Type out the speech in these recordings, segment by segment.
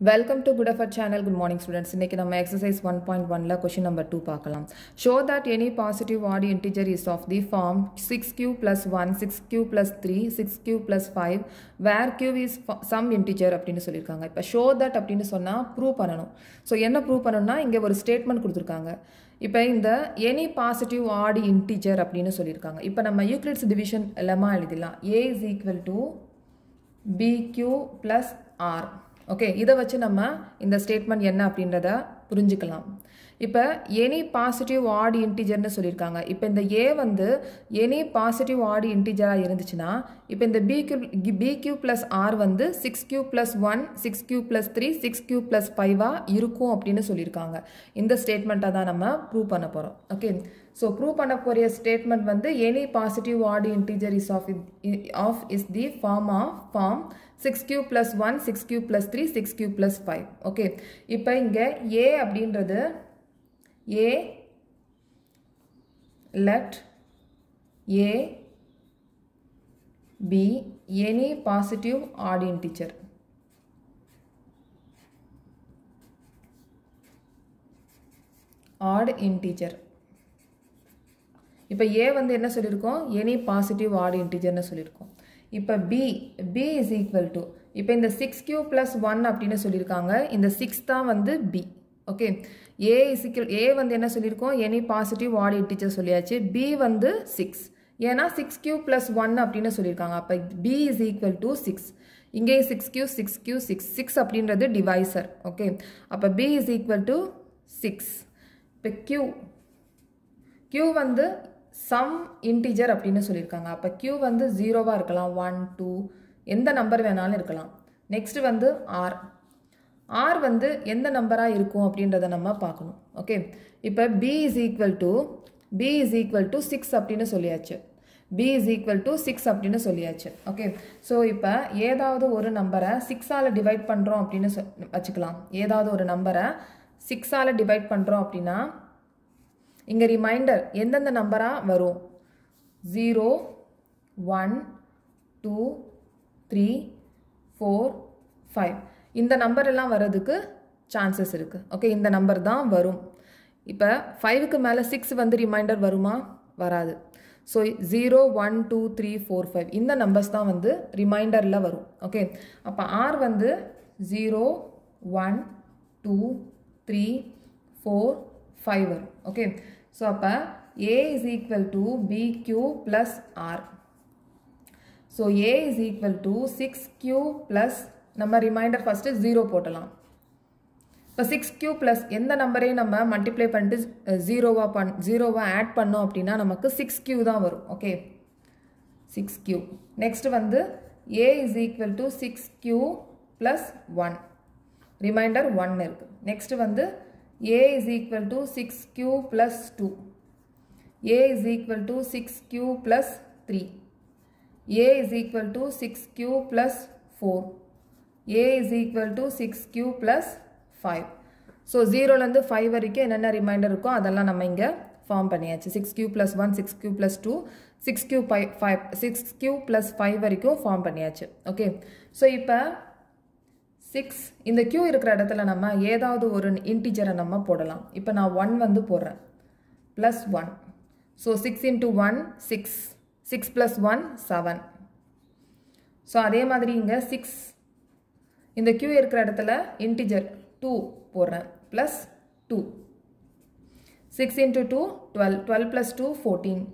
welcome to good effort channel good morning students இன்றைக்கி நம்ம exercise one point ஒனில் question number two பார்க்கலாம் show that any positive odd integer is of the form six q plus one six q plus three six q plus five where q is some integer அப்படின்னு சொல்லியிருக்காங்க இப்போ show that அப்படின்னு சொன்னால் prove பண்ணணும் so என்ன prove பண்ணணும்னா இங்கே ஒரு ஸ்டேட்மெண்ட் கொடுத்துருக்காங்க இப்போ இந்த எனி பாசிட்டிவ் ஆடி இன்டிஜர் அப்படின்னு சொல்லியிருக்காங்க இப்போ நம்ம யூக்ளிட்ஸ் டிவிஷன் எல்லாமே எழுதிடலாம் a is equal to b q plus r okay இதை வச்சு நம்ம இந்த ஸ்டேட்மெண்ட் என்ன அப்படின்றத புரிஞ்சுக்கலாம் இப்போ எனி பாசிட்டிவ் ஆடி இன்டிஜர்னு சொல்லியிருக்காங்க இப்போ இந்த ஏ வந்து எனி பாசிட்டிவ் ஆடி இன்டிஜராக இருந்துச்சுன்னா இப்போ இந்த பிக்யூ பிக்யூ ப்ளஸ் ஆர் வந்து six q plus one six q plus three six q plus ஃபைவாக இருக்கும் அப்படின்னு சொல்லியிருக்காங்க இந்த ஸ்டேட்மெண்ட்டை தான் நம்ம ப்ரூவ் பண்ண போகிறோம் ஓகே ஸோ ப்ரூவ் பண்ண போகிற ஸ்டேட்மெண்ட் வந்து any positive odd integer is of of is the form of form six q plus one six q plus three six q plus five okay இப்போ இங்கே ஏ அப்படின்றது a let a b any positive odd integer odd integer இப்போ a வந்து என்ன சொல்லியிருக்கோம் any positive add இன்டிஜர்னு சொல்லியிருக்கோம் இப்போ b b is equal to இப்போ இந்த சிக்ஸ் கியூ ப்ளஸ் ஒன் அப்படின்னு சொல்லியிருக்காங்க இந்த சிக்ஸ் தான் வந்து b okay a is equal a வந்து என்ன சொல்லியிருக்கோம் எனி பாசிட்டிவ் ஆட் இன்டிஜர் சொல்லியாச்சு பி வந்து சிக்ஸ் ஏன்னா சிக்ஸ் கியூ ப்ளஸ் ஒன் அப்படின்னு சொல்லியிருக்காங்க அப்போ b is equal to six இங்கே six q six q six six அப்படின்றது டிவைசர் ஓகே அப்போ b is equal to six இப்போ கியூ கியூ வந்து சம் இன்டிஜர் அப்படின்னு சொல்லியிருக்காங்க அப்போ கியூ வந்து ஜீரோவாக இருக்கலாம் ஒன் டூ எந்த நம்பர் வேணாலும் இருக்கலாம் நெக்ஸ்ட் வந்து ஆர் ஆர் வந்து எந்த நம்பராக இருக்கும் அப்படின்றத நம்ம பார்க்கணும் ஓகே இப்போ b is equal to b is equal to six அப்படின்னு சொல்லியாச்சு b is equal to six அப்படின்னு சொல்லியாச்சு ஓகே ஸோ இப்போ ஏதாவது ஒரு நம்பரை சிக்ஸால் டிவைட் பண்ணுறோம் அப்படின்னு சொ வச்சுக்கலாம் ஏதாவது ஒரு நம்பரை சிக்ஸால் டிவைட் பண்ணுறோம் அப்படின்னா இங்கே ரிமைண்டர் எந்தெந்த நம்பராக வரும் zero one two three four five இந்த நம்பர் எல்லாம் வர்றதுக்கு சான்சஸ் இருக்குது ஓகே இந்த நம்பர் தான் வரும் இப்போ ஃபைவுக்கு மேலே சிக்ஸ் வந்து ரிமைண்டர் வருமா வராது so zero one two three four five இந்த நம்பர்ஸ் தான் வந்து ரிமைண்டரில் வரும் ஓகே அப்போ ஆர் வந்து zero one two three four five வரும் ஓகே ஸோ அப்போ a is equal to b q plus r so a is equal to six q plus நம்ம ரிமைண்டர் ஃபஸ்ட்டு ஜீரோ போட்டலாம் இப்போ சிக்ஸ் கியூ ப்ளஸ் எந்த நம்பரையும் நம்ம மல்டிப்ளை பண்ணிட்டு ஜீரோவாக பண் ஜீரோவாக ஆட் பண்ணோம் அப்படின்னா நமக்கு சிக்ஸ் கியூ தான் வரும் ஓகே சிக்ஸ் கியூ நெக்ஸ்ட் வந்து a is equal to six q plus one remainder one இருக்குது நெக்ஸ்ட் வந்து a is equal to 6q plus 2 a is equal to 6q plus 3 a is equal to 6q plus 4 a is equal to 6q plus 5 so ஜீரோலேருந்து five வரைக்கும் என்னென்ன remainder இருக்கோ அதெல்லாம் நம்ம இங்கே form பண்ணியாச்சு six q plus one six q plus two six q five five six q plus five வரைக்கும் form பண்ணியாச்சு ஓகே ஸோ இப்போ சிக்ஸ் இந்த கியூ இருக்கிற இடத்துல நம்ம ஏதாவது ஒரு இன்டிஜரை நம்ம போடலாம் இப்போ நான் ஒன் வந்து போடுறேன் plus one so six into one six six plus one seven so அதே மாதிரி இங்கே சிக்ஸ் இந்த கியூ இருக்கிற இடத்துல இன்டிஜர் டூ போடுறேன் plus two six into two twelve twelve plus two fourteen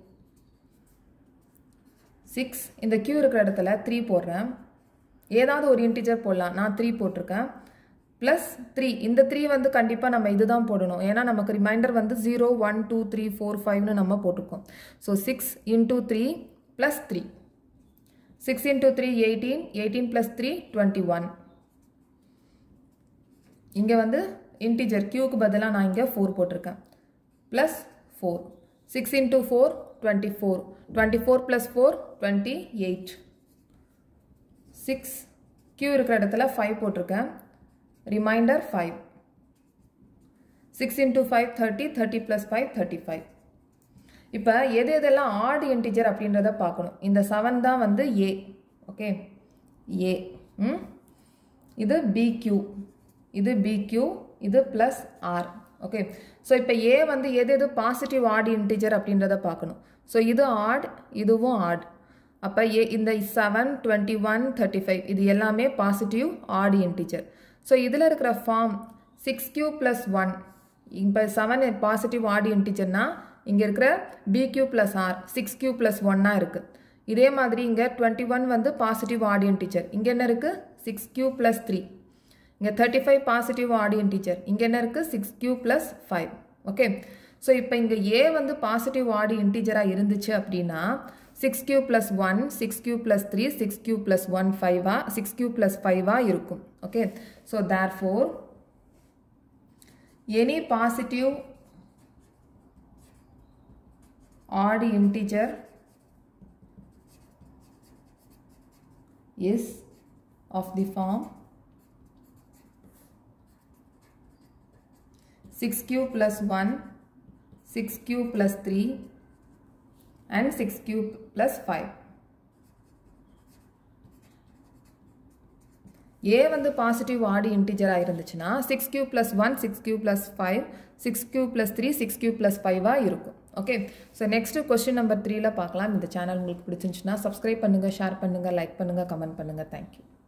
six இந்த கியூ இருக்கிற இடத்துல த்ரீ போடுறேன் ஏதாவது ஒரு இன்டிஜர் போடலாம் நான் த்ரீ போட்டிருக்கேன் ப்ளஸ் த்ரீ இந்த த்ரீ வந்து கண்டிப்பாக நம்ம இது தான் போடணும் ஏன்னா நமக்கு ரிமைண்டர் வந்து zero one two three four ஃபைவ்னு நம்ம போட்டிருக்கோம் so six into three plus three six into three eighteen eighteen plus three twenty one இங்கே வந்து இன்டிஜர் கியூக்கு பதிலாக நான் இங்கே ஃபோர் போட்டிருக்கேன் plus four six into four twenty four twenty four plus four twenty eight six q இருக்கிற இடத்துல five போட்டிருக்கேன் remainder five six into five thirty thirty plus five thirty five இப்போ எது எதெல்லாம் ஆட் இன்டிஜர் அப்படின்றத பார்க்கணும் இந்த செவன் தான் வந்து ஏ ஓகே ஏ ம் இது பிக்யூ இது பிக்யூ இது ப்ளஸ் ஆர் ஓகே ஸோ இப்போ ஏ வந்து எது எது பாசிட்டிவ் ஆட் இன்டிஜர் அப்படின்றத பார்க்கணும் ஸோ இது ஆட் இதுவும் ஆட் அப்போ ஏ இந்த seven twenty one thirty five இது எல்லாமே பாசிட்டிவ் ஆட் இன்டிஜர் ஸோ இதில் இருக்கிற form six q plus one இப்போ செவன் பாசிட்டிவ் ஆட் இன்டிஜர்னா இங்கே இருக்கிற b q plus r six q plus ஒன்னாக இருக்குது இதே மாதிரி இங்கே டுவெண்ட்டி ஒன் வந்து பாசிட்டிவ் ஆட் இன்டிஜர் இங்கே என்ன இருக்குது சிக்ஸ் கியூ ப்ளஸ் த்ரீ இங்கே thirty five positive odd integer இங்கே என்ன இருக்குது six q plus five okay so இப்போ இங்கே ஏ வந்து பாசிட்டிவ் ஆடி இன்டீஜராக இருந்துச்சு அப்படின்னா six q plus one six q plus three six q plus one ஃபைவா சிக்ஸ் கியூ ப்ளஸ் ஃபைவாக இருக்கும் okay so therefore any positive odd integer is of the form 6 cube plus 1 6 cube plus 3 and 6 cube plus 5 a வந்து positive odd இன்டிஜராக இருந்துச்சுன்னா six q plus one six q plus five six q plus three six q plus ஃபைவாக இருக்கும் okay so next question number த்ரீல பார்க்கலாம் இந்த channel உங்களுக்கு பிடிச்சிருந்துச்சுன்னா சப்ஸ்கிரைப் பண்ணுங்கள் ஷேர் பண்ணுங்கள் லைக் பண்ணுங்கள் கமெண்ட் பண்ணுங்கள் தேங்க்யூ